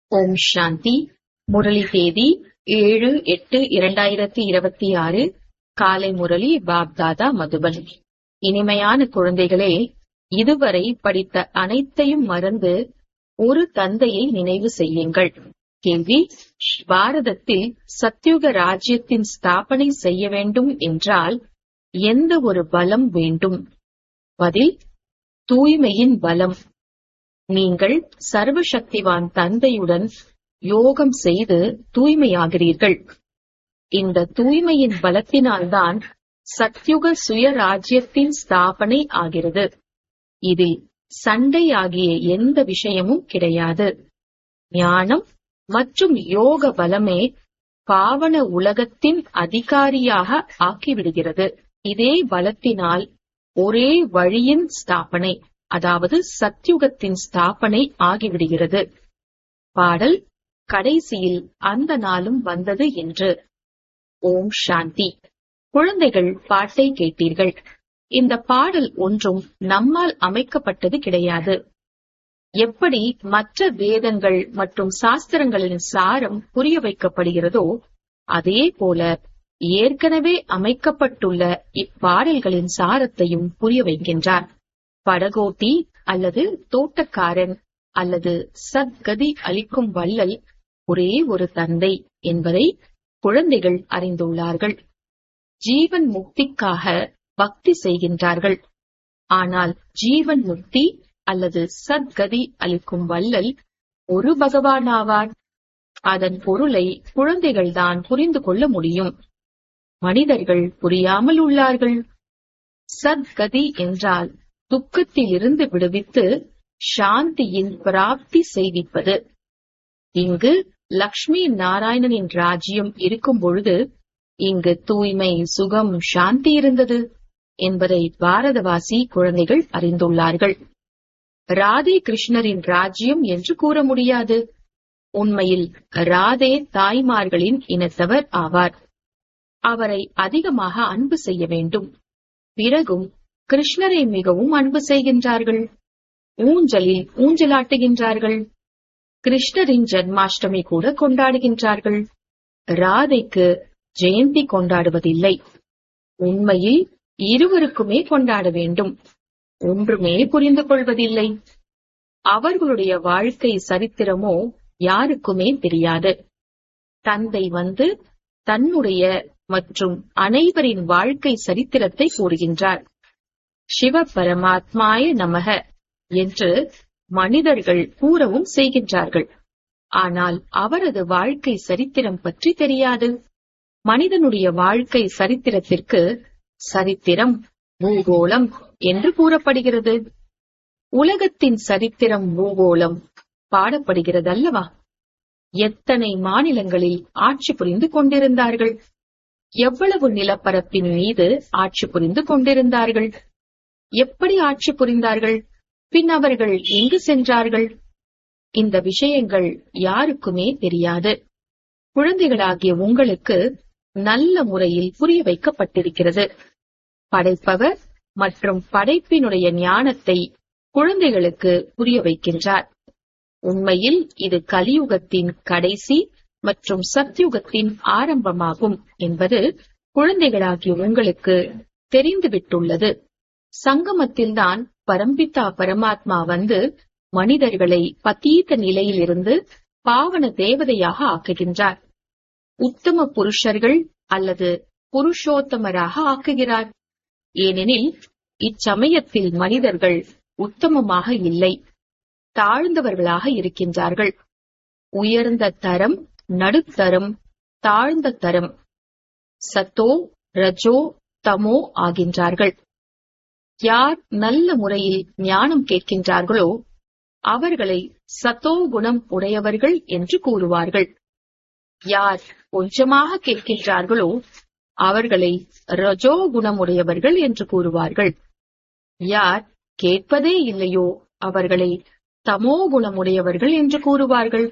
ஓம் சாந்தி முரளி தேதி ஏழு எட்டு இரண்டாயிரத்தி இருபத்தி ஆறு காலை முரளி பாப்தாதா மதுபன் இனிமையான குழந்தைகளே இதுவரை படித்த அனைத்தையும் மறந்து ஒரு தந்தையை நினைவு செய்யுங்கள் கேள்வி பாரதத்தில் சத்யுக ராஜ்யத்தின் ஸ்தாபனை செய்ய வேண்டும் என்றால் எந்த ஒரு பலம் வேண்டும் பதில் தூய்மையின் பலம் நீங்கள் சர்வசக்திவான் தந்தையுடன் யோகம் செய்து தூய்மையாகிறீர்கள் இந்த தூய்மையின் பலத்தினால்தான் சத்யுக சுயராஜ்யத்தின் ஸ்தாபனை ஆகிறது இதில் சண்டை ஆகிய எந்த விஷயமும் கிடையாது ஞானம் மற்றும் யோக பலமே பாவன உலகத்தின் அதிகாரியாக ஆக்கிவிடுகிறது இதே பலத்தினால் ஒரே வழியின் ஸ்தாபனை அதாவது சத்யுகத்தின் ஸ்தாபனை ஆகிவிடுகிறது பாடல் கடைசியில் அந்த நாளும் வந்தது என்று ஓம் சாந்தி குழந்தைகள் பாட்டை கேட்டீர்கள் இந்த பாடல் ஒன்றும் நம்மால் அமைக்கப்பட்டது கிடையாது எப்படி மற்ற வேதங்கள் மற்றும் சாஸ்திரங்களின் சாரம் புரிய வைக்கப்படுகிறதோ அதே போல ஏற்கனவே அமைக்கப்பட்டுள்ள இப்பாடல்களின் சாரத்தையும் புரிய வைக்கின்றார் படகோட்டி அல்லது தோட்டக்காரன் அல்லது சத்கதி அளிக்கும் வள்ளல் ஒரே ஒரு தந்தை என்பதை குழந்தைகள் அறிந்துள்ளார்கள் ஜீவன் முக்திக்காக பக்தி செய்கின்றார்கள் ஆனால் ஜீவன் முக்தி அல்லது சத்கதி அளிக்கும் வள்ளல் ஒரு பகவான் ஆவார் அதன் பொருளை குழந்தைகள்தான் புரிந்து கொள்ள முடியும் மனிதர்கள் புரியாமல் உள்ளார்கள் சத்கதி என்றால் துக்கத்திலிருந்து விடுவித்து சாந்தியின் பிராப்தி செய்விப்பது இங்கு லக்ஷ்மி நாராயணனின் ராஜ்யம் இருக்கும் பொழுது இங்கு தூய்மை சுகம் சாந்தி இருந்தது என்பதை பாரதவாசி குழந்தைகள் அறிந்துள்ளார்கள் ராதே கிருஷ்ணரின் ராஜ்யம் என்று கூற முடியாது உண்மையில் ராதே தாய்மார்களின் இனத்தவர் ஆவார் அவரை அதிகமாக அன்பு செய்ய வேண்டும் பிறகும் கிருஷ்ணரை மிகவும் அன்பு செய்கின்றார்கள் ஊஞ்சலில் ஊஞ்சலாட்டுகின்றார்கள் கிருஷ்ணரின் ஜன்மாஷ்டமி கூட கொண்டாடுகின்றார்கள் ராதைக்கு ஜெயந்தி கொண்டாடுவதில்லை உண்மையில் இருவருக்குமே கொண்டாட வேண்டும் ஒன்றுமே புரிந்து கொள்வதில்லை அவர்களுடைய வாழ்க்கை சரித்திரமோ யாருக்குமே தெரியாது தந்தை வந்து தன்னுடைய மற்றும் அனைவரின் வாழ்க்கை சரித்திரத்தை கூறுகின்றார் சிவ பரமாத்மாய நமக என்று மனிதர்கள் கூறவும் செய்கின்றார்கள் ஆனால் அவரது வாழ்க்கை சரித்திரம் பற்றி தெரியாது மனிதனுடைய வாழ்க்கை சரித்திரத்திற்கு சரித்திரம் பூகோளம் என்று கூறப்படுகிறது உலகத்தின் சரித்திரம் பூகோளம் பாடப்படுகிறது அல்லவா எத்தனை மாநிலங்களில் ஆட்சி புரிந்து கொண்டிருந்தார்கள் எவ்வளவு நிலப்பரப்பின் மீது ஆட்சி புரிந்து கொண்டிருந்தார்கள் எப்படி ஆட்சி புரிந்தார்கள் பின் அவர்கள் எங்கு சென்றார்கள் இந்த விஷயங்கள் யாருக்குமே தெரியாது குழந்தைகளாகிய உங்களுக்கு நல்ல முறையில் புரிய வைக்கப்பட்டிருக்கிறது படைப்பவர் மற்றும் படைப்பினுடைய ஞானத்தை குழந்தைகளுக்கு புரிய வைக்கின்றார் உண்மையில் இது கலியுகத்தின் கடைசி மற்றும் சத்யுகத்தின் ஆரம்பமாகும் என்பது குழந்தைகளாகிய உங்களுக்கு தெரிந்துவிட்டுள்ளது சங்கமத்தில்தான் பரம்பிதா பரமாத்மா வந்து மனிதர்களை பத்தீத்த நிலையிலிருந்து பாவன தேவதையாக ஆக்குகின்றார் உத்தம புருஷர்கள் அல்லது புருஷோத்தமராக ஆக்குகிறார் ஏனெனில் இச்சமயத்தில் மனிதர்கள் உத்தமமாக இல்லை தாழ்ந்தவர்களாக இருக்கின்றார்கள் உயர்ந்த தரம் நடுத்தரம் தாழ்ந்த தரம் சத்தோ ரஜோ தமோ ஆகின்றார்கள் யார் நல்ல முறையில் ஞானம் கேட்கின்றார்களோ அவர்களை சத்தோ குணம் உடையவர்கள் என்று கூறுவார்கள் யார் கொஞ்சமாக கேட்கின்றார்களோ அவர்களை ரஜோ குணமுடையவர்கள் என்று கூறுவார்கள் யார் கேட்பதே இல்லையோ அவர்களை தமோ குணமுடையவர்கள் என்று கூறுவார்கள்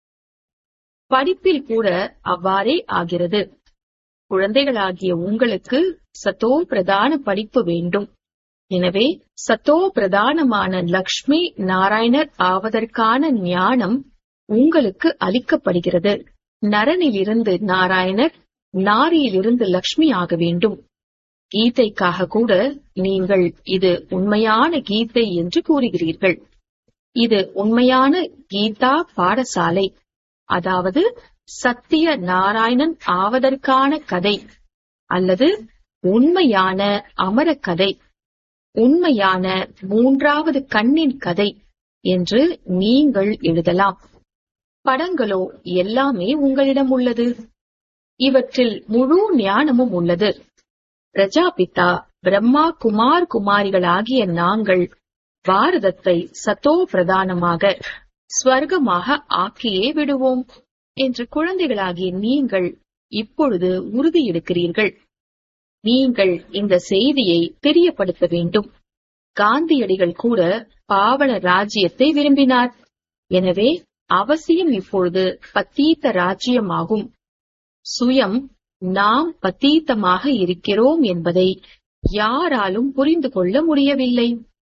படிப்பில் கூட அவ்வாறே ஆகிறது குழந்தைகளாகிய உங்களுக்கு சத்தோ பிரதான படிப்பு வேண்டும் எனவே சத்தோ பிரதானமான லக்ஷ்மி நாராயணர் ஆவதற்கான ஞானம் உங்களுக்கு அளிக்கப்படுகிறது நரனிலிருந்து நாராயணர் நாரியிலிருந்து லக்ஷ்மி ஆக வேண்டும் கீதைக்காக கூட நீங்கள் இது உண்மையான கீதை என்று கூறுகிறீர்கள் இது உண்மையான கீதா பாடசாலை அதாவது சத்திய நாராயணன் ஆவதற்கான கதை அல்லது உண்மையான அமர கதை உண்மையான மூன்றாவது கண்ணின் கதை என்று நீங்கள் எழுதலாம் படங்களோ எல்லாமே உங்களிடம் உள்ளது இவற்றில் முழு ஞானமும் உள்ளது பிரஜாபிதா பிரம்மா குமார் குமாரிகளாகிய நாங்கள் பாரதத்தை சத்தோ பிரதானமாக ஸ்வர்க்கமாக ஆக்கியே விடுவோம் என்று குழந்தைகளாகிய நீங்கள் இப்பொழுது உறுதி எடுக்கிறீர்கள் நீங்கள் இந்த செய்தியை தெரியப்படுத்த வேண்டும் காந்தியடிகள் கூட பாவன ராஜ்யத்தை விரும்பினார் எனவே அவசியம் இப்பொழுது பத்தீத்த ராஜ்யமாகும் சுயம் நாம் பத்தீத்தமாக இருக்கிறோம் என்பதை யாராலும் புரிந்து கொள்ள முடியவில்லை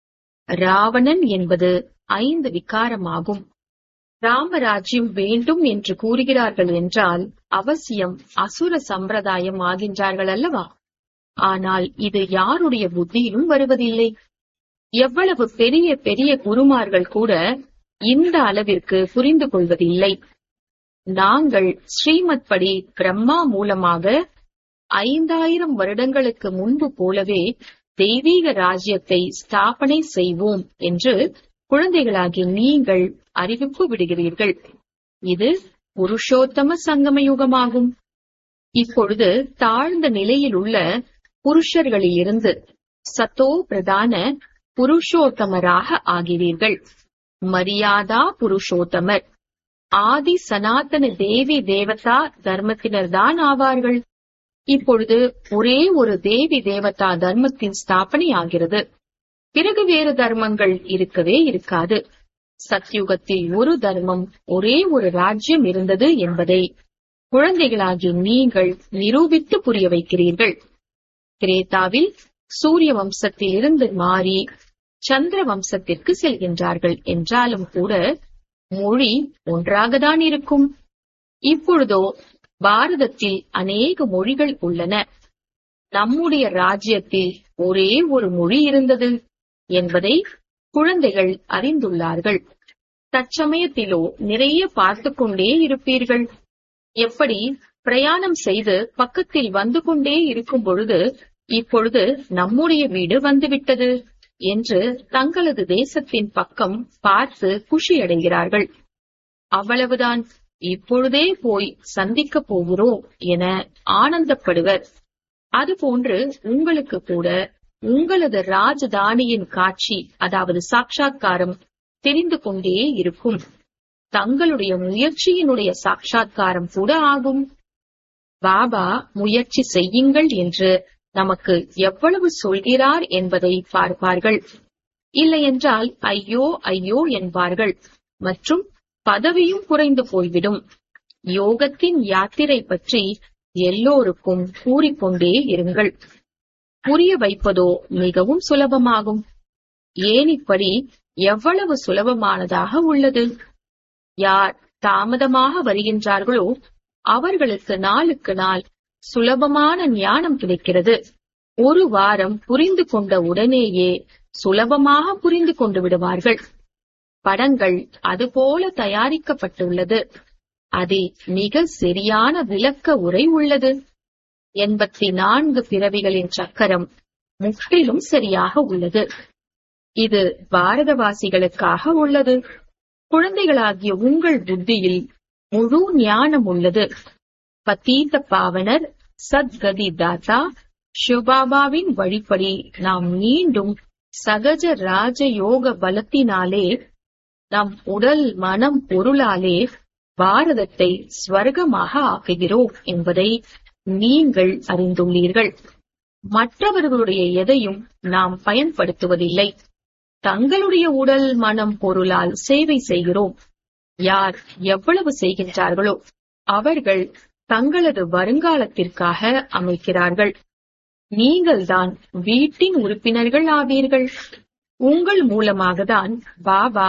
ராவணன் என்பது ஐந்து விகாரமாகும் ராமராஜ்யம் வேண்டும் என்று கூறுகிறார்கள் என்றால் அவசியம் அசுர சம்பிரதாயம் ஆகின்றார்கள் அல்லவா ஆனால் இது யாருடைய புத்தியிலும் வருவதில்லை எவ்வளவு பெரிய பெரிய குருமார்கள் கூட இந்த அளவிற்கு புரிந்து கொள்வதில்லை நாங்கள் ஸ்ரீமத் படி பிரம்மா மூலமாக ஐந்தாயிரம் வருடங்களுக்கு முன்பு போலவே தெய்வீக ராஜ்யத்தை ஸ்தாபனை செய்வோம் என்று குழந்தைகளாகிய நீங்கள் அறிவிப்பு விடுகிறீர்கள் இது புருஷோத்தம சங்கம யுகமாகும் இப்பொழுது தாழ்ந்த நிலையில் உள்ள புருஷர்களிலிருந்து சத்தோ பிரதான புருஷோத்தமராக ஆகிறீர்கள் மரியாதா புருஷோத்தமர் ஆதி சனாதன தேவி தேவதா தர்மத்தினர்தான் ஆவார்கள் இப்பொழுது ஒரே ஒரு தேவி தேவதா தர்மத்தின் ஸ்தாபனை ஆகிறது பிறகு வேறு தர்மங்கள் இருக்கவே இருக்காது சத்யுகத்தில் ஒரு தர்மம் ஒரே ஒரு ராஜ்யம் இருந்தது என்பதை குழந்தைகளாகிய நீங்கள் நிரூபித்து புரிய வைக்கிறீர்கள் கிரேத்தாவில் சூரிய வம்சத்தில் இருந்து மாறி சந்திர வம்சத்திற்கு செல்கின்றார்கள் என்றாலும் கூட மொழி ஒன்றாகத்தான் இருக்கும் இப்பொழுதோ பாரதத்தில் அநேக மொழிகள் உள்ளன நம்முடைய ராஜ்யத்தில் ஒரே ஒரு மொழி இருந்தது என்பதை குழந்தைகள் அறிந்துள்ளார்கள் தற்சமயத்திலோ நிறைய பார்த்து கொண்டே இருப்பீர்கள் எப்படி பிரயாணம் செய்து பக்கத்தில் வந்து கொண்டே இருக்கும் பொழுது இப்பொழுது நம்முடைய வீடு வந்துவிட்டது என்று தங்களது தேசத்தின் பக்கம் பார்த்து குஷியடைகிறார்கள் அவ்வளவுதான் இப்பொழுதே போய் சந்திக்கப் போகிறோம் என ஆனந்தப்படுவர் அதுபோன்று உங்களுக்கு கூட உங்களது ராஜதானியின் காட்சி அதாவது சாட்சா்காரம் தெரிந்து கொண்டே இருக்கும் தங்களுடைய முயற்சியினுடைய சாட்சா்காரம் கூட ஆகும் பாபா முயற்சி செய்யுங்கள் என்று நமக்கு எவ்வளவு சொல்கிறார் என்பதை பார்ப்பார்கள் இல்லையென்றால் ஐயோ ஐயோ என்பார்கள் மற்றும் பதவியும் குறைந்து போய்விடும் யோகத்தின் யாத்திரை பற்றி எல்லோருக்கும் கூறிக்கொண்டே இருங்கள் புரிய வைப்பதோ மிகவும் சுலபமாகும் ஏன் இப்படி எவ்வளவு சுலபமானதாக உள்ளது யார் தாமதமாக வருகின்றார்களோ அவர்களுக்கு நாளுக்கு நாள் சுலபமான ஞானம் கிடைக்கிறது ஒரு வாரம் புரிந்து கொண்ட உடனேயே சுலபமாக புரிந்து கொண்டு விடுவார்கள் படங்கள் அதுபோல தயாரிக்கப்பட்டுள்ளது அதில் மிக சரியான விளக்க உரை உள்ளது எண்பத்தி நான்கு பிறவிகளின் சக்கரம் முற்றிலும் சரியாக உள்ளது இது பாரதவாசிகளுக்காக உள்ளது குழந்தைகளாகிய உங்கள் புத்தியில் முழு ஞானம் உள்ளது பத்தீத்த பாவனர் சத்கதி தாத்தா சிவபாபாவின் வழிப்படி நாம் மீண்டும் சகஜ ராஜயோக பலத்தினாலே நம் உடல் மனம் பொருளாலே பாரதத்தை ஸ்வர்க்கமாக ஆக்குகிறோம் என்பதை நீங்கள் அறிந்துள்ளீர்கள் மற்றவர்களுடைய எதையும் நாம் பயன்படுத்துவதில்லை தங்களுடைய உடல் மனம் பொருளால் சேவை செய்கிறோம் யார் எவ்வளவு செய்கின்றார்களோ அவர்கள் தங்களது வருங்காலத்திற்காக அமைக்கிறார்கள் நீங்கள்தான் வீட்டின் உறுப்பினர்கள் ஆவீர்கள் உங்கள் மூலமாக தான் பாபா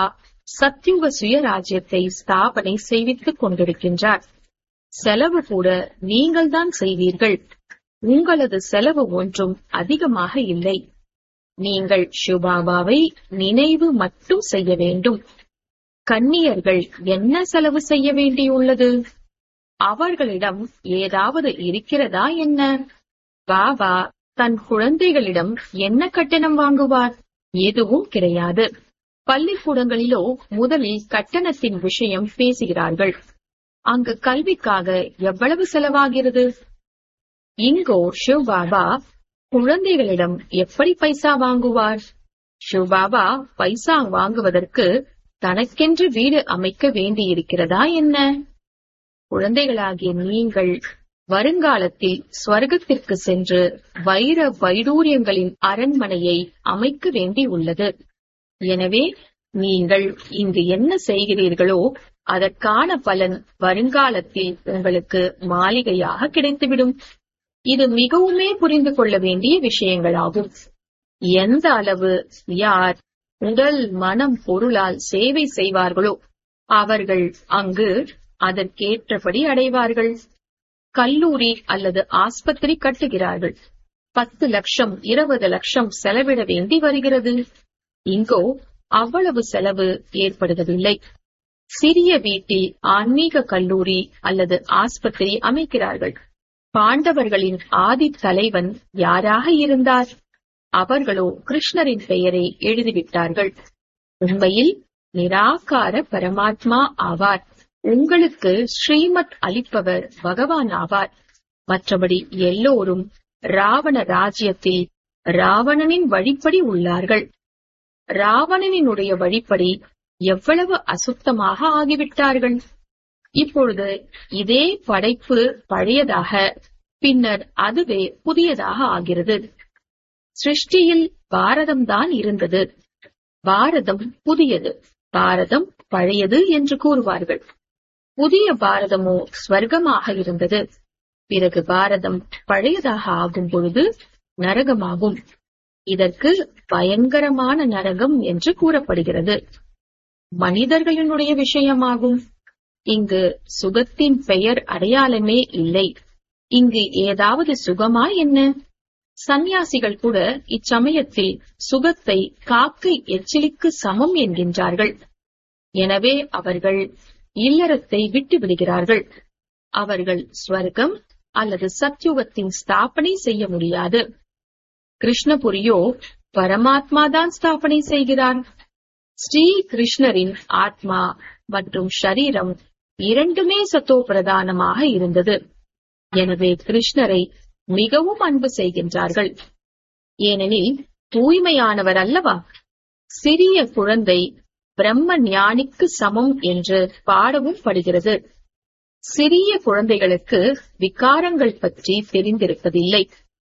சத்யுக சுயராஜ்யத்தை ஸ்தாபனை செய்வித்துக் கொண்டிருக்கின்றார் செலவு கூட நீங்கள்தான் செய்வீர்கள் உங்களது செலவு ஒன்றும் அதிகமாக இல்லை நீங்கள் ஷுபாபாவை நினைவு மட்டும் செய்ய வேண்டும் கன்னியர்கள் என்ன செலவு செய்ய வேண்டியுள்ளது அவர்களிடம் ஏதாவது இருக்கிறதா என்ன பாபா தன் குழந்தைகளிடம் என்ன கட்டணம் வாங்குவார் எதுவும் கிடையாது பள்ளிக்கூடங்களிலோ முதலில் கட்டணத்தின் விஷயம் பேசுகிறார்கள் அங்கு கல்விக்காக எவ்வளவு செலவாகிறது இங்கோ சிவபாபா குழந்தைகளிடம் எப்படி பைசா வாங்குவார் சிவபாபா பைசா வாங்குவதற்கு தனக்கென்று வீடு அமைக்க வேண்டியிருக்கிறதா என்ன குழந்தைகளாகிய நீங்கள் வருங்காலத்தில் ஸ்வர்க்கத்திற்கு சென்று வைர வைடூரியங்களின் அரண்மனையை அமைக்க வேண்டியுள்ளது எனவே நீங்கள் இங்கு என்ன செய்கிறீர்களோ அதற்கான பலன் வருங்காலத்தில் உங்களுக்கு மாளிகையாக கிடைத்துவிடும் இது மிகவுமே புரிந்து கொள்ள வேண்டிய விஷயங்களாகும் எந்த அளவு யார் உடல் மனம் பொருளால் சேவை செய்வார்களோ அவர்கள் அங்கு அதற்கேற்றபடி அடைவார்கள் கல்லூரி அல்லது ஆஸ்பத்திரி கட்டுகிறார்கள் பத்து லட்சம் இருபது லட்சம் செலவிட வேண்டி வருகிறது இங்கோ அவ்வளவு செலவு ஏற்படுவதில்லை சிறிய வீட்டில் ஆன்மீக கல்லூரி அல்லது ஆஸ்பத்திரி அமைக்கிறார்கள் பாண்டவர்களின் ஆதி தலைவன் யாராக இருந்தார் அவர்களோ கிருஷ்ணரின் பெயரை எழுதிவிட்டார்கள் உண்மையில் நிராகார பரமாத்மா ஆவார் உங்களுக்கு ஸ்ரீமத் அளிப்பவர் பகவான் ஆவார் மற்றபடி எல்லோரும் ராவண ராஜ்யத்தில் ராவணனின் வழிப்படி உள்ளார்கள் ராவணனினுடைய வழிப்படி எவ்வளவு அசுத்தமாக ஆகிவிட்டார்கள் இப்பொழுது இதே படைப்பு பழையதாக பின்னர் அதுவே புதியதாக ஆகிறது சிருஷ்டியில் பாரதம்தான் இருந்தது பாரதம் புதியது பாரதம் பழையது என்று கூறுவார்கள் புதிய பாரதமோ ஸ்வர்க்கமாக இருந்தது பிறகு பாரதம் பழையதாக ஆகும் பொழுது நரகமாகும் இதற்கு பயங்கரமான நரகம் என்று கூறப்படுகிறது மனிதர்களினுடைய விஷயமாகும் இங்கு சுகத்தின் பெயர் அடையாளமே இல்லை இங்கு ஏதாவது சுகமா என்ன சந்நியாசிகள் கூட இச்சமயத்தில் சுகத்தை காக்கை எச்சிலுக்கு சமம் என்கின்றார்கள் எனவே அவர்கள் இல்லறத்தை விட்டு விடுகிறார்கள் அவர்கள் ஸ்வர்க்கம் அல்லது சத்யுகத்தின் ஸ்தாபனை செய்ய முடியாது கிருஷ்ணபுரியோ பரமாத்மா தான் ஸ்தாபனை செய்கிறார் ஸ்ரீ கிருஷ்ணரின் ஆத்மா மற்றும் ஷரீரம் இரண்டுமே சத்தோ பிரதானமாக இருந்தது எனவே கிருஷ்ணரை மிகவும் அன்பு செய்கின்றார்கள் ஏனெனில் தூய்மையானவர் அல்லவா சிறிய குழந்தை பிரம்ம ஞானிக்கு சமம் என்று பாடவும் படுகிறது சிறிய குழந்தைகளுக்கு விகாரங்கள் பற்றி தெரிந்திருப்பதில்லை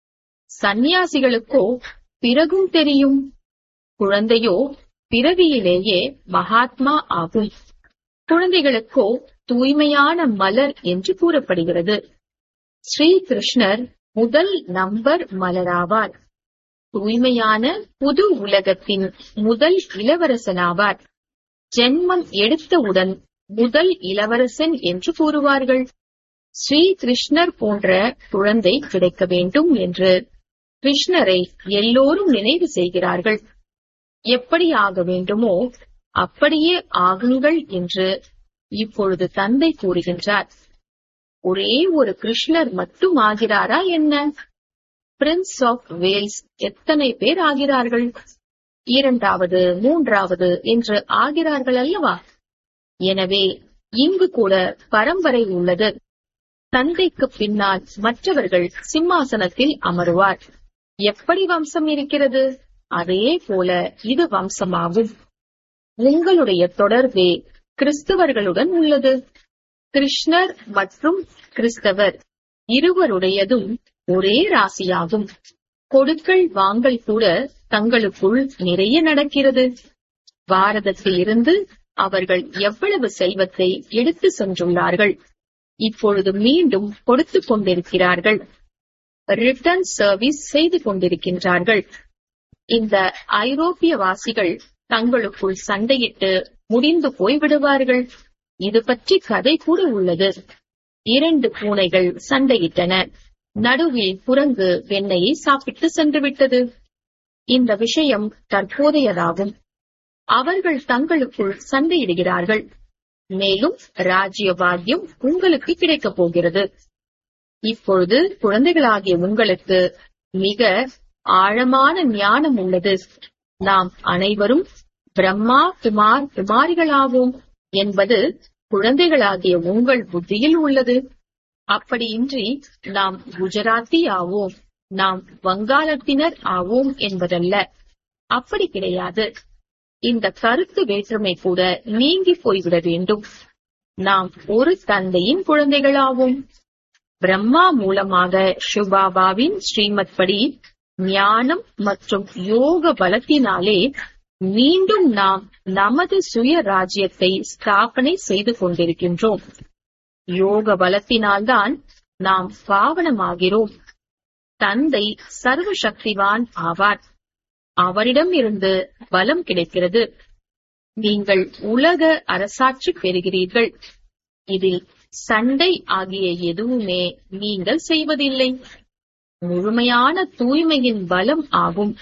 சந்நியாசிகளுக்கோ பிறகும் தெரியும் குழந்தையோ பிறவியிலேயே மகாத்மா ஆகும் குழந்தைகளுக்கோ தூய்மையான மலர் என்று கூறப்படுகிறது ஸ்ரீ கிருஷ்ணர் முதல் நம்பர் மலராவார் தூய்மையான புது உலகத்தின் முதல் இளவரசனாவார் ஜென்மம் எடுத்தவுடன் முதல் இளவரசன் என்று கூறுவார்கள் ஸ்ரீ கிருஷ்ணர் போன்ற குழந்தை கிடைக்க வேண்டும் என்று கிருஷ்ணரை எல்லோரும் நினைவு செய்கிறார்கள் எப்படி ஆக வேண்டுமோ அப்படியே ஆகுங்கள் என்று இப்பொழுது தந்தை கூறுகின்றார் ஒரே ஒரு கிருஷ்ணர் மட்டும் ஆகிறாரா என்ன பிரின்ஸ் ஆஃப் வேல்ஸ் எத்தனை பேர் ஆகிறார்கள் இரண்டாவது மூன்றாவது என்று ஆகிறார்கள் அல்லவா எனவே இங்கு கூட பரம்பரை உள்ளது தந்தைக்கு பின்னால் மற்றவர்கள் சிம்மாசனத்தில் அமருவார் எப்படி வம்சம் இருக்கிறது அதே போல இது வம்சமாகும் உங்களுடைய தொடர்பே கிறிஸ்தவர்களுடன் உள்ளது கிருஷ்ணர் மற்றும் கிறிஸ்தவர் இருவருடையதும் ஒரே ராசியாகும் கொடுக்கல் வாங்கல் கூட தங்களுக்குள் நிறைய நடக்கிறது பாரதத்தில் இருந்து அவர்கள் எவ்வளவு செல்வத்தை எடுத்து சென்றுள்ளார்கள் இப்பொழுது மீண்டும் கொடுத்து கொண்டிருக்கிறார்கள் ரிட்டர்ன் சர்வீஸ் செய்து கொண்டிருக்கின்றார்கள் இந்த ஐரோப்பிய வாசிகள் தங்களுக்குள் சண்டையிட்டு முடிந்து போய் விடுவார்கள் இது பற்றி கதை கூட உள்ளது இரண்டு பூனைகள் சண்டையிட்டன நடுவில் குரங்கு வெண்ணெயை சாப்பிட்டு சென்று விட்டது இந்த விஷயம் தற்போதையதாகும் அவர்கள் தங்களுக்குள் சண்டையிடுகிறார்கள் மேலும் ராஜ்ய பாக்கியம் உங்களுக்கு கிடைக்கப் போகிறது இப்பொழுது குழந்தைகளாகிய உங்களுக்கு மிக ஆழமான ஞானம் உள்ளது நாம் அனைவரும் பிரம்மா குமார் குமாரிகளாவோம் என்பது குழந்தைகளாகிய உங்கள் புத்தியில் உள்ளது அப்படியின்றி நாம் குஜராத்தி ஆவோம் நாம் வங்காளத்தினர் ஆவோம் என்பதல்ல அப்படி கிடையாது இந்த கருத்து வேற்றுமை கூட நீங்கி போய்விட வேண்டும் நாம் ஒரு தந்தையின் குழந்தைகளாவோம் பிரம்மா மூலமாக சுபாபாவின் ஸ்ரீமத் படி ஞானம் மற்றும் யோக பலத்தினாலே மீண்டும் நாம் நமது சுய ராஜ்யத்தை ஸ்தாபனை செய்து கொண்டிருக்கின்றோம் யோக பலத்தினால்தான் நாம் பாவனமாகிறோம் தந்தை சர்வ சக்திவான் ஆவார் அவரிடம் இருந்து பலம் கிடைக்கிறது நீங்கள் உலக அரசாட்சி பெறுகிறீர்கள் இதில் சண்டை ஆகிய எதுவுமே நீங்கள் செய்வதில்லை முழுமையான தூய்மையின் பலம் ஆகும்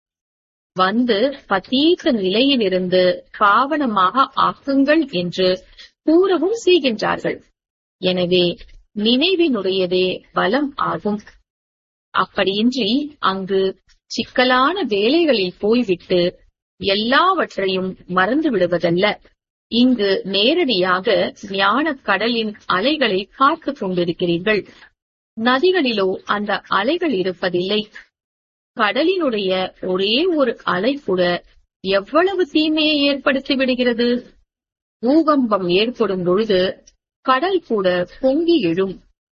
வந்து பதீத்த நிலையிலிருந்து பாவனமாக ஆக்குங்கள் என்று கூறவும் செய்கின்றார்கள் எனவே நினைவினுடையதே பலம் ஆகும் அப்படியின்றி அங்கு சிக்கலான வேலைகளில் போய்விட்டு எல்லாவற்றையும் மறந்து விடுவதல்ல இங்கு நேரடியாக ஞானக் கடலின் அலைகளை பார்த்துக் கொண்டிருக்கிறீர்கள் நதிகளிலோ அந்த அலைகள் இருப்பதில்லை கடலினுடைய ஒரே ஒரு அலை கூட எவ்வளவு தீமையை ஏற்படுத்தி விடுகிறது பூகம்பம் ஏற்படும் பொழுது கடல் கூட பொங்கி எழும்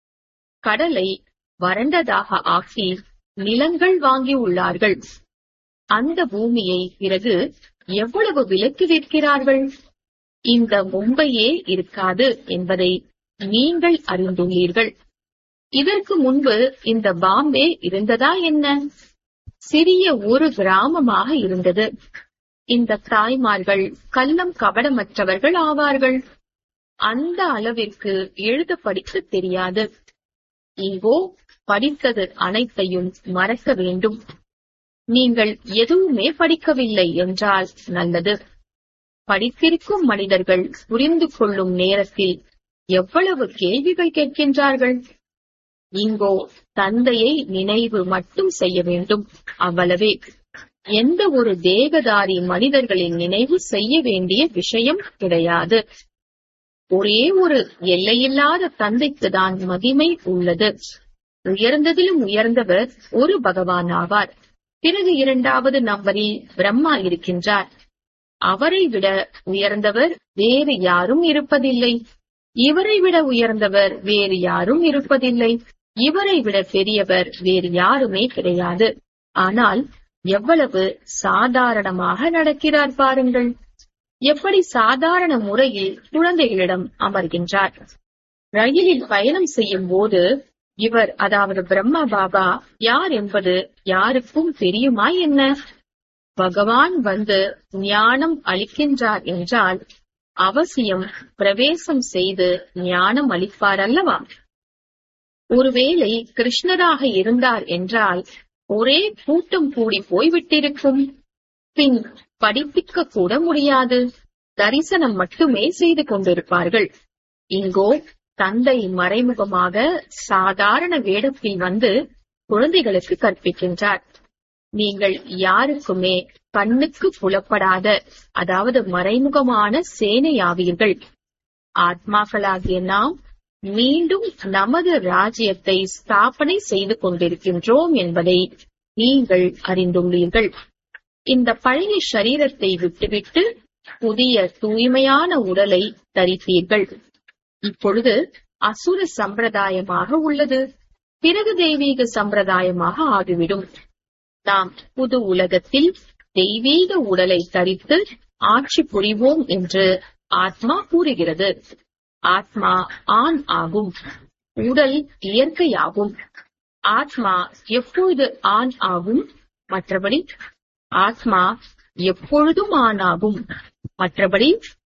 கடலை வறண்டதாக ஆக்கி நிலங்கள் வாங்கி உள்ளார்கள் அந்த பூமியை பிறகு எவ்வளவு விலக்கி விற்கிறார்கள் இந்த மும்பையே இருக்காது என்பதை நீங்கள் அறிந்துள்ளீர்கள் இதற்கு முன்பு இந்த பாம்பே இருந்ததா என்ன சிறிய ஒரு கிராமமாக இருந்தது இந்த தாய்மார்கள் கள்ளம் கபடமற்றவர்கள் ஆவார்கள் அந்த அளவிற்கு எழுத படிக்க தெரியாது இங்கோ படித்தது அனைத்தையும் மறக்க வேண்டும் நீங்கள் எதுவுமே படிக்கவில்லை என்றால் நல்லது படித்திருக்கும் மனிதர்கள் புரிந்து கொள்ளும் நேரத்தில் எவ்வளவு கேள்விகள் கேட்கின்றார்கள் இங்கோ தந்தையை நினைவு மட்டும் செய்ய வேண்டும் அவ்வளவே எந்த ஒரு தேகதாரி மனிதர்களின் நினைவு செய்ய வேண்டிய விஷயம் கிடையாது ஒரே ஒரு எல்லையில்லாத தந்தைக்கு தான் மகிமை உள்ளது உயர்ந்ததிலும் உயர்ந்தவர் ஒரு பகவான் ஆவார் பிறகு இரண்டாவது நம்பரில் பிரம்மா இருக்கின்றார் அவரை விட உயர்ந்தவர் வேறு யாரும் இருப்பதில்லை இவரை விட உயர்ந்தவர் வேறு யாரும் இருப்பதில்லை இவரை விட பெரியவர் வேறு யாருமே கிடையாது ஆனால் எவ்வளவு சாதாரணமாக நடக்கிறார் பாருங்கள் எப்படி சாதாரண முறையில் குழந்தைகளிடம் அமர்கின்றார் ரயிலில் பயணம் செய்யும் போது இவர் அதாவது பிரம்மா பாபா யார் என்பது யாருக்கும் தெரியுமா என்ன பகவான் வந்து ஞானம் அளிக்கின்றார் என்றால் அவசியம் பிரவேசம் செய்து ஞானம் அளிப்பார் அல்லவா ஒருவேளை கிருஷ்ணராக இருந்தார் என்றால் ஒரே கூட்டம் கூடி போய்விட்டிருக்கும் பின் படிப்பிக்க கூட முடியாது தரிசனம் மட்டுமே செய்து கொண்டிருப்பார்கள் இங்கோ தந்தை மறைமுகமாக சாதாரண வேடத்தில் வந்து குழந்தைகளுக்கு கற்பிக்கின்றார் நீங்கள் யாருக்குமே கண்ணுக்கு புலப்படாத அதாவது மறைமுகமான சேனையாவீர்கள் ஆத்மாக்களாகிய நாம் மீண்டும் நமது ராஜ்யத்தை ஸ்தாபனை செய்து கொண்டிருக்கின்றோம் என்பதை நீங்கள் அறிந்துள்ளீர்கள் இந்த பழைய சரீரத்தை விட்டுவிட்டு புதிய தூய்மையான உடலை தரித்தீர்கள் இப்பொழுது அசுர சம்பிரதாயமாக உள்ளது பிறகு தெய்வீக சம்பிரதாயமாக ஆகிவிடும் நாம் புது உலகத்தில் தெய்வீக உடலை தரித்து ஆட்சி புரிவோம் என்று ஆத்மா கூறுகிறது ஆத்மா ஆண் ஆகும் உடல் இயற்கையாகும் ஆத்மா எப்பொழுது ஆண் ஆகும் மற்றபடி ஆத்மா எப்பொழுதும் ஆண் ஆகும் மற்றபடி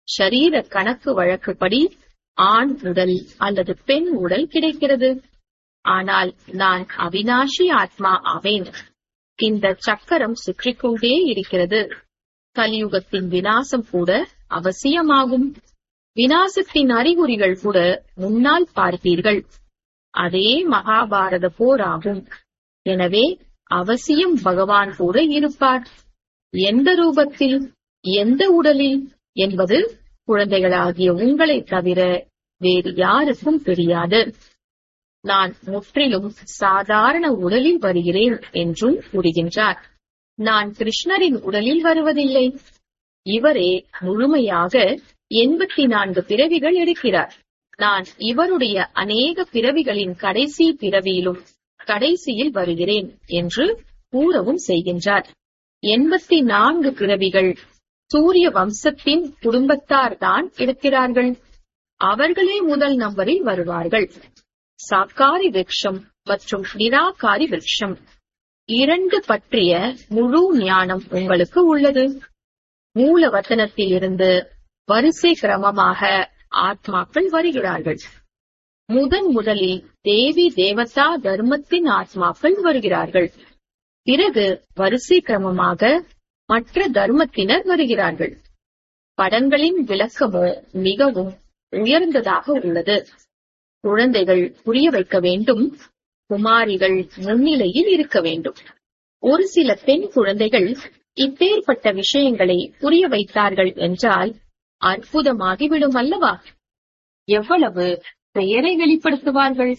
ஷரீர கணக்கு வழக்குப்படி ஆண் உடல் அல்லது பெண் உடல் கிடைக்கிறது ஆனால் நான் அவினாஷி ஆத்மா ஆவேன் இந்த சக்கரம் சுற்றிக்கொண்டே இருக்கிறது கலியுகத்தின் வினாசம் கூட அவசியமாகும் வினாசத்தின் அறிகுறிகள் கூட முன்னால் பார்ப்பீர்கள் அதே மகாபாரத போர் ஆகும் எனவே அவசியம் பகவான் கூட இருப்பார் எந்த ரூபத்தில் எந்த உடலில் என்பது குழந்தைகளாகிய உங்களைத் தவிர வேறு யாருக்கும் தெரியாது நான் முற்றிலும் சாதாரண உடலில் வருகிறேன் என்றும் கூறுகின்றார் நான் கிருஷ்ணரின் உடலில் வருவதில்லை இவரே முழுமையாக எண்பத்தி நான்கு பிறவிகள் எடுக்கிறார் நான் இவருடைய அநேக பிறவிகளின் கடைசி பிறவியிலும் கடைசியில் வருகிறேன் என்று கூறவும் செய்கின்றார் எண்பத்தி நான்கு பிறவிகள் சூரிய வம்சத்தின் குடும்பத்தார் தான் எடுக்கிறார்கள் அவர்களே முதல் நம்பரில் வருவார்கள் சாக்காரி விருட்சம் மற்றும் நிராகாரி விருட்சம் இரண்டு பற்றிய முழு ஞானம் உங்களுக்கு உள்ளது மூல வசனத்தில் இருந்து வரிசை கிரமமாக ஆத்மாக்கள் வருகிறார்கள் முதன் முதலில் தேவி தேவதா தர்மத்தின் ஆத்மாக்கள் வருகிறார்கள் பிறகு வரிசை கிரமமாக மற்ற தர்மத்தினர் வருகிறார்கள் படங்களின் விளக்கமோ மிகவும் உயர்ந்ததாக உள்ளது குழந்தைகள் புரிய வைக்க வேண்டும் குமாரிகள் முன்னிலையில் இருக்க வேண்டும் ஒரு சில பெண் குழந்தைகள் இப்பேற்பட்ட விஷயங்களை புரிய வைத்தார்கள் என்றால் அற்புதமாகிவிடும் அல்லவா எவ்வளவு பெயரை வெளிப்படுத்துவார்கள்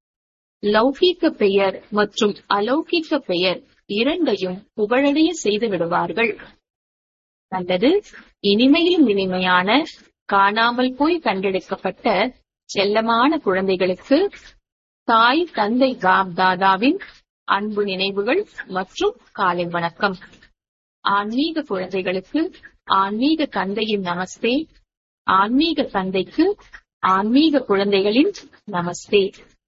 லௌகீக பெயர் மற்றும் அலௌகிக்க பெயர் இரண்டையும் புகழடைய செய்து விடுவார்கள் நல்லது இனிமையில் இனிமையான காணாமல் போய் கண்டெடுக்கப்பட்ட செல்லமான குழந்தைகளுக்கு தாய் தந்தை காம் தாதாவின் அன்பு நினைவுகள் மற்றும் காலை வணக்கம் ஆன்மீக குழந்தைகளுக்கு ஆன்மீக தந்தையின் நமஸ்தே ஆன்மீக தந்தைக்கு ஆன்மீக குழந்தைகளின் நமஸ்தே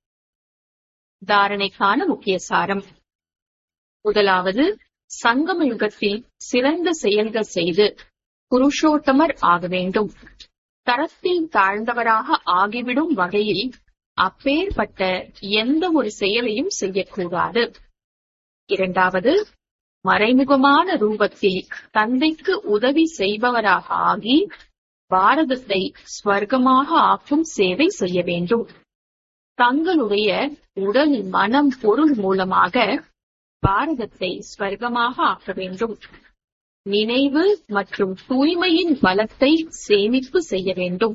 தாரணைக்கான முக்கிய சாரம் முதலாவது சங்கம யுகத்தில் சிறந்த செயல்கள் செய்து புருஷோத்தமர் ஆக வேண்டும் தரத்தில் தாழ்ந்தவராக ஆகிவிடும் வகையில் அப்பேற்பட்ட எந்த ஒரு செயலையும் செய்யக்கூடாது இரண்டாவது மறைமுகமான ரூபத்தில் தந்தைக்கு உதவி செய்பவராக ஆகி பாரதத்தை ஸ்வர்க்கமாக ஆக்கும் சேவை செய்ய வேண்டும் தங்களுடைய உடல் மனம் பொருள் மூலமாக பாரதத்தை ஸ்வர்க்கமாக ஆக்க வேண்டும் நினைவு மற்றும் தூய்மையின் பலத்தை சேமிப்பு செய்ய வேண்டும்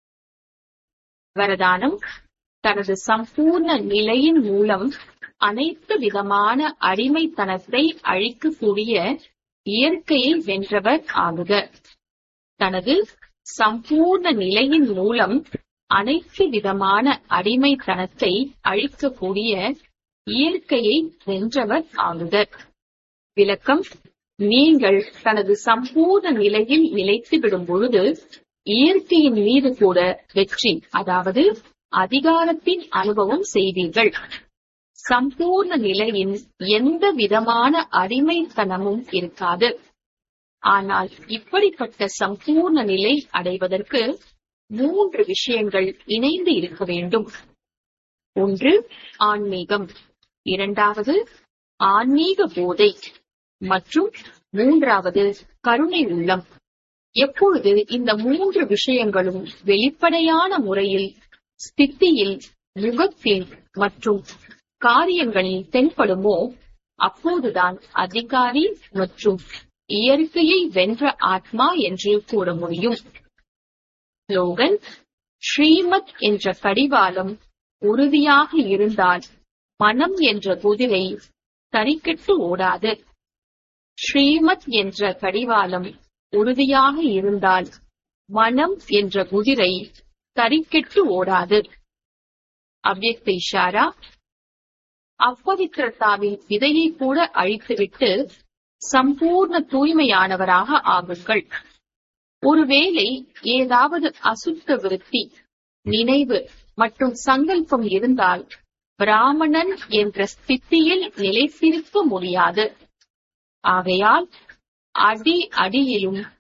வரதானம் தனது சம்பூர்ண நிலையின் மூலம் அனைத்து விதமான அடிமைத்தனத்தை அழிக்கக்கூடிய இயற்கையை வென்றவர் ஆகுக தனது சம்பூர்ண நிலையின் மூலம் அனைத்து விதமான அடிமைத்தனத்தை அழிக்கக்கூடிய இயற்கையை வென்றவர் ஆகுக விளக்கம் நீங்கள் தனது சம்பூர்ண நிலையில் நிலைத்து விடும் பொழுது இயற்கையின் மீது கூட வெற்றி அதாவது அதிகாரத்தின் அனுபவம் செய்வீர்கள் சம்பூர்ண நிலையின் எந்த விதமான அடிமைத்தனமும் இருக்காது ஆனால் இப்படிப்பட்ட சம்பூர்ண நிலை அடைவதற்கு மூன்று விஷயங்கள் இணைந்து இருக்க வேண்டும் ஒன்று ஆன்மீகம் இரண்டாவது ஆன்மீக போதை மற்றும் மூன்றாவது கருணை உள்ளம் எப்பொழுது இந்த மூன்று விஷயங்களும் வெளிப்படையான முறையில் ஸ்தித்தியில் முகத்தில் மற்றும் காரியங்களில் தென்படுமோ அப்போதுதான் அதிகாரி மற்றும் இயற்கையை வென்ற ஆத்மா என்று கூற முடியும் ஸ்லோகன் ஸ்ரீமத் என்ற கடிவாளம் உறுதியாக இருந்தால் மனம் என்ற குதிரை தறிக்கெட்டு ஓடாது ஸ்ரீமத் என்ற கடிவாளம் உறுதியாக இருந்தால் மனம் என்ற குதிரை தறிக்கெட்டு ஓடாது அவ்யக்த இஷாரா அப்பவித்திரத்தாவின் விதையை கூட அழித்துவிட்டு சம்பூர்ண தூய்மையானவராக ஆகுங்கள் ஒருவேளை ஏதாவது அசுத்த விருத்தி நினைவு மற்றும் சங்கல்பம் இருந்தால் பிராமணன் என்ற ஸ்தித்தியில் நிலைத்திருக்க முடியாது ஆகையால் அடி அடியிலும்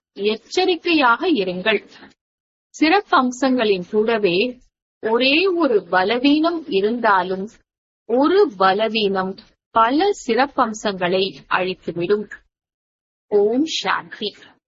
எச்சரிக்கையாக இருங்கள் சிறப்பம்சங்களின் கூடவே ஒரே ஒரு பலவீனம் இருந்தாலும் ஒரு பலவீனம் பல சிறப்பம்சங்களை அழித்துவிடும் ஓம் சாந்தி